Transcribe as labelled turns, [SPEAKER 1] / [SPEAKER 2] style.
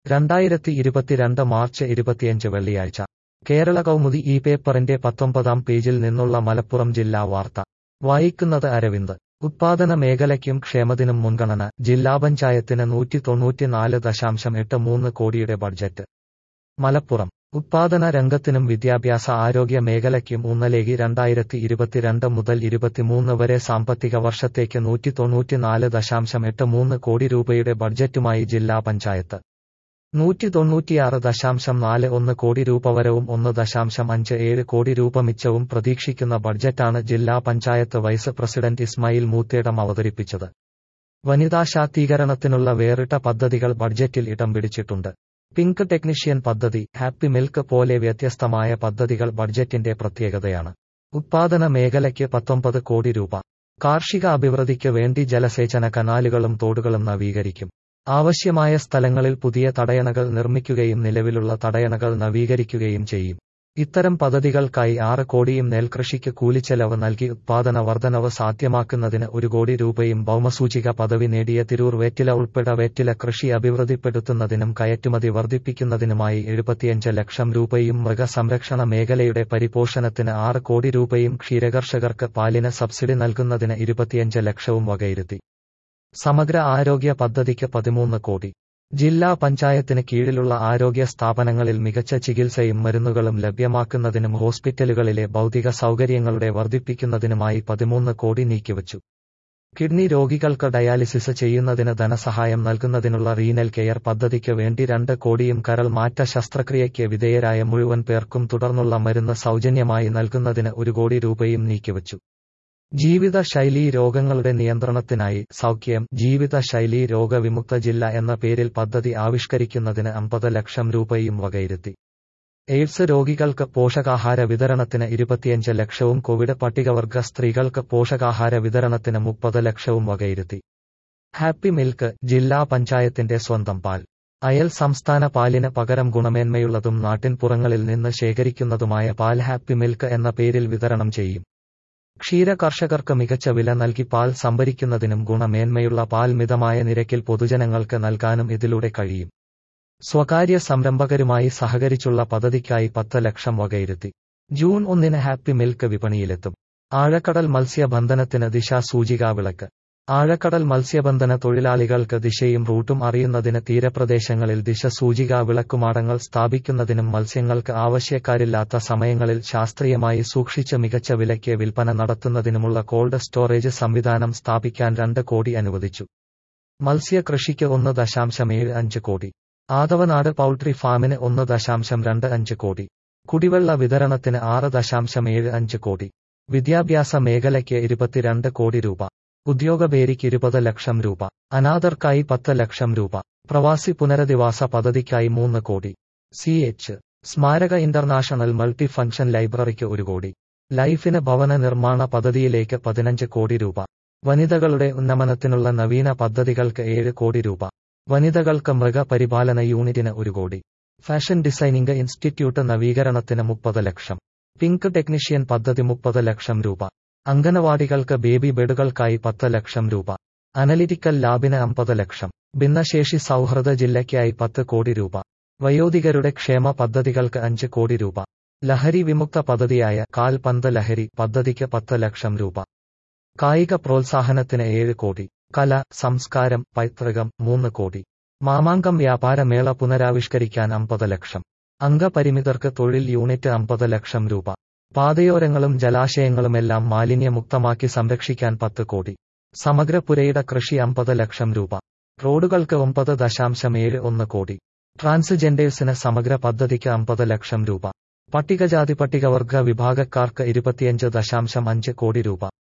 [SPEAKER 1] രണ്ടായിരത്തി ഇരുപത്തിരണ്ട് മാർച്ച് ഇരുപത്തിയഞ്ച് വെള്ളിയാഴ്ച കേരള കൗമുദി ഈ പേപ്പറിന്റെ പത്തൊമ്പതാം പേജിൽ നിന്നുള്ള മലപ്പുറം ജില്ലാ വാർത്ത വായിക്കുന്നത് അരവിന്ദ് ഉത്പാദന മേഖലയ്ക്കും ക്ഷേമത്തിനും മുൻഗണന ജില്ലാ പഞ്ചായത്തിന് നൂറ്റി തൊണ്ണൂറ്റിനാല് ദശാംശം എട്ട് മൂന്ന് കോടിയുടെ ബഡ്ജറ്റ് മലപ്പുറം ഉത്പാദന രംഗത്തിനും വിദ്യാഭ്യാസ ആരോഗ്യ മേഖലയ്ക്കും ഊന്നലേകി രണ്ടായിരത്തി ഇരുപത്തിരണ്ട് മുതൽ ഇരുപത്തിമൂന്ന് വരെ സാമ്പത്തിക വർഷത്തേക്ക് നൂറ്റി തൊണ്ണൂറ്റിനാല് ദശാംശം എട്ട് മൂന്ന് കോടി രൂപയുടെ ബഡ്ജറ്റുമായി ജില്ലാ പഞ്ചായത്ത് നൂറ്റി തൊണ്ണൂറ്റിയാറ് ദശാംശം നാല് ഒന്ന് കോടി രൂപ വരവും ഒന്ന് ദശാംശം അഞ്ച് ഏഴ് കോടി രൂപ മിച്ചവും പ്രതീക്ഷിക്കുന്ന ബഡ്ജറ്റാണ് ജില്ലാ പഞ്ചായത്ത് വൈസ് പ്രസിഡന്റ് ഇസ്മായിൽ മൂത്തേടം അവതരിപ്പിച്ചത് വനിതാ ശാക്തീകരണത്തിനുള്ള വേറിട്ട പദ്ധതികൾ ബഡ്ജറ്റിൽ ഇടം പിടിച്ചിട്ടുണ്ട് പിങ്ക് ടെക്നീഷ്യൻ പദ്ധതി ഹാപ്പി മിൽക്ക് പോലെ വ്യത്യസ്തമായ പദ്ധതികൾ ബഡ്ജറ്റിന്റെ പ്രത്യേകതയാണ് ഉത്പാദന മേഖലയ്ക്ക് പത്തൊമ്പത് കോടി രൂപ കാർഷിക അഭിവൃദ്ധിക്ക് വേണ്ടി ജലസേചന കനാലുകളും തോടുകളും നവീകരിക്കും ആവശ്യമായ സ്ഥലങ്ങളിൽ പുതിയ തടയണകൾ നിർമ്മിക്കുകയും നിലവിലുള്ള തടയണകൾ നവീകരിക്കുകയും ചെയ്യും ഇത്തരം പദ്ധതികൾക്കായി ആറ് കോടിയും നെൽകൃഷിക്ക് കൂലിച്ചെലവ് നൽകി ഉത്പാദന വർധനവ് സാധ്യമാക്കുന്നതിന് ഒരു കോടി രൂപയും ഭൗമസൂചിക പദവി നേടിയ തിരൂർ വേറ്റില ഉൾപ്പെടെ വേറ്റില കൃഷി അഭിവൃദ്ധിപ്പെടുത്തുന്നതിനും കയറ്റുമതി വർദ്ധിപ്പിക്കുന്നതിനുമായി എഴുപത്തിയഞ്ച് ലക്ഷം രൂപയും മൃഗസംരക്ഷണ മേഖലയുടെ പരിപോഷണത്തിന് ആറ് കോടി രൂപയും ക്ഷീരകർഷകർക്ക് പാലിന് സബ്സിഡി നൽകുന്നതിന് ഇരുപത്തിയഞ്ച് ലക്ഷവും വകയിരുത്തി സമഗ്ര ആരോഗ്യ പദ്ധതിക്ക് പതിമൂന്ന് കോടി ജില്ലാ പഞ്ചായത്തിന് കീഴിലുള്ള ആരോഗ്യ സ്ഥാപനങ്ങളിൽ മികച്ച ചികിത്സയും മരുന്നുകളും ലഭ്യമാക്കുന്നതിനും ഹോസ്പിറ്റലുകളിലെ ഭൗതിക സൗകര്യങ്ങളുടെ വർദ്ധിപ്പിക്കുന്നതിനുമായി പതിമൂന്ന് കോടി നീക്കിവച്ചു കിഡ്നി രോഗികൾക്ക് ഡയാലിസിസ് ചെയ്യുന്നതിന് ധനസഹായം നൽകുന്നതിനുള്ള റീനൽ കെയർ പദ്ധതിക്ക് വേണ്ടി രണ്ട് കോടിയും കരൾ മാറ്റ ശസ്ത്രക്രിയയ്ക്ക് വിധേയരായ മുഴുവൻ പേർക്കും തുടർന്നുള്ള മരുന്ന് സൗജന്യമായി നൽകുന്നതിന് ഒരു കോടി രൂപയും നീക്കിവച്ചു ജീവിത ശൈലീ രോഗങ്ങളുടെ നിയന്ത്രണത്തിനായി സൗഖ്യം ജീവിത ശൈലീ രോഗവിമുക്ത ജില്ല എന്ന പേരിൽ പദ്ധതി ആവിഷ്കരിക്കുന്നതിന് അമ്പത് ലക്ഷം രൂപയും വകയിരുത്തി എയ്ഡ്സ് രോഗികൾക്ക് പോഷകാഹാര വിതരണത്തിന് ഇരുപത്തിയഞ്ച് ലക്ഷവും കോവിഡ് പട്ടികവർഗ സ്ത്രീകൾക്ക് പോഷകാഹാര വിതരണത്തിന് മുപ്പത് ലക്ഷവും വകയിരുത്തി ഹാപ്പി മിൽക്ക് ജില്ലാ പഞ്ചായത്തിന്റെ സ്വന്തം പാൽ അയൽ സംസ്ഥാന പാലിന് പകരം ഗുണമേന്മയുള്ളതും നാട്ടിൻപുറങ്ങളിൽ നിന്ന് ശേഖരിക്കുന്നതുമായ പാൽ ഹാപ്പി മിൽക്ക് എന്ന പേരിൽ വിതരണം ചെയ്യും ക്ഷീര കർഷകർക്ക് മികച്ച വില നൽകി പാൽ സംഭരിക്കുന്നതിനും ഗുണമേന്മയുള്ള പാൽ മിതമായ നിരക്കിൽ പൊതുജനങ്ങൾക്ക് നൽകാനും ഇതിലൂടെ കഴിയും സ്വകാര്യ സംരംഭകരുമായി സഹകരിച്ചുള്ള പദ്ധതിക്കായി പത്ത് ലക്ഷം വകയിരുത്തി ജൂൺ ഒന്നിന് ഹാപ്പി മിൽക്ക് വിപണിയിലെത്തും ആഴക്കടൽ മത്സ്യബന്ധനത്തിന് ദിശ സൂചികാ വിളക്ക് ആഴക്കടൽ മത്സ്യബന്ധന തൊഴിലാളികൾക്ക് ദിശയും റൂട്ടും അറിയുന്നതിന് തീരപ്രദേശങ്ങളിൽ ദിശ സൂചികാ വിളക്കുമാടങ്ങൾ സ്ഥാപിക്കുന്നതിനും മത്സ്യങ്ങൾക്ക് ആവശ്യക്കാരില്ലാത്ത സമയങ്ങളിൽ ശാസ്ത്രീയമായി സൂക്ഷിച്ച് മികച്ച വിലയ്ക്ക് വിൽപ്പന നടത്തുന്നതിനുമുള്ള കോൾഡ് സ്റ്റോറേജ് സംവിധാനം സ്ഥാപിക്കാൻ രണ്ട് കോടി അനുവദിച്ചു മത്സ്യകൃഷിക്ക് ഒന്ന് ദശാംശം ഏഴ് അഞ്ച് കോടി ആദവനാട് പൗൾട്രി ഫാമിന് ഒന്ന് ദശാംശം രണ്ട് അഞ്ച് കോടി കുടിവെള്ള വിതരണത്തിന് ആറ് ദശാംശം ഏഴ് അഞ്ച് കോടി വിദ്യാഭ്യാസ മേഖലയ്ക്ക് ഇരുപത്തിരണ്ട് കോടി രൂപ ഉദ്യോഗപേരിക്ക് ഇരുപത് ലക്ഷം രൂപ അനാഥർക്കായി പത്ത് ലക്ഷം രൂപ പ്രവാസി പുനരധിവാസ പദ്ധതിക്കായി മൂന്ന് കോടി സി എച്ച് സ്മാരക ഇന്റർനാഷണൽ മൾട്ടി ഫംഗ്ഷൻ ലൈബ്രറിക്ക് ഒരു കോടി ലൈഫിന് ഭവന നിർമ്മാണ പദ്ധതിയിലേക്ക് പതിനഞ്ച് കോടി രൂപ വനിതകളുടെ ഉന്നമനത്തിനുള്ള നവീന പദ്ധതികൾക്ക് ഏഴ് കോടി രൂപ വനിതകൾക്ക് മൃഗപരിപാലന യൂണിറ്റിന് ഒരു കോടി ഫാഷൻ ഡിസൈനിംഗ് ഇൻസ്റ്റിറ്റ്യൂട്ട് നവീകരണത്തിന് മുപ്പത് ലക്ഷം പിങ്ക് ടെക്നീഷ്യൻ പദ്ധതി മുപ്പത് ലക്ഷം രൂപ അംഗനവാടികൾക്ക് ബേബി ബെഡുകൾക്കായി പത്ത് ലക്ഷം രൂപ അനലിറ്റിക്കൽ ലാബിന് അമ്പത് ലക്ഷം ഭിന്നശേഷി സൗഹൃദ ജില്ലയ്ക്കായി പത്ത് കോടി രൂപ വയോധികരുടെ ക്ഷേമ പദ്ധതികൾക്ക് അഞ്ച് കോടി രൂപ ലഹരി വിമുക്ത പദ്ധതിയായ കാൽപന്ത് ലഹരി പദ്ധതിക്ക് പത്ത് ലക്ഷം രൂപ കായിക പ്രോത്സാഹനത്തിന് ഏഴ് കോടി കല സംസ്കാരം പൈതൃകം മൂന്ന് കോടി മാമാങ്കം വ്യാപാരമേള പുനരാവിഷ്കരിക്കാൻ അമ്പത് ലക്ഷം അംഗപരിമിതർക്ക് തൊഴിൽ യൂണിറ്റ് അമ്പത് ലക്ഷം രൂപ പാതയോരങ്ങളും ജലാശയങ്ങളുമെല്ലാം മാലിന്യമുക്തമാക്കി സംരക്ഷിക്കാൻ പത്ത് കോടി സമഗ്ര പുരയിട കൃഷി അമ്പത് ലക്ഷം രൂപ റോഡുകൾക്ക് ഒമ്പത് ദശാംശം ഏഴ് ഒന്ന് കോടി ട്രാൻസ്ജെൻഡേഴ്സിന് സമഗ്ര പദ്ധതിക്ക് അമ്പത് ലക്ഷം രൂപ പട്ടികജാതി പട്ടികവർഗ വിഭാഗക്കാർക്ക് ഇരുപത്തിയഞ്ച് ദശാംശം അഞ്ച് കോടി രൂപ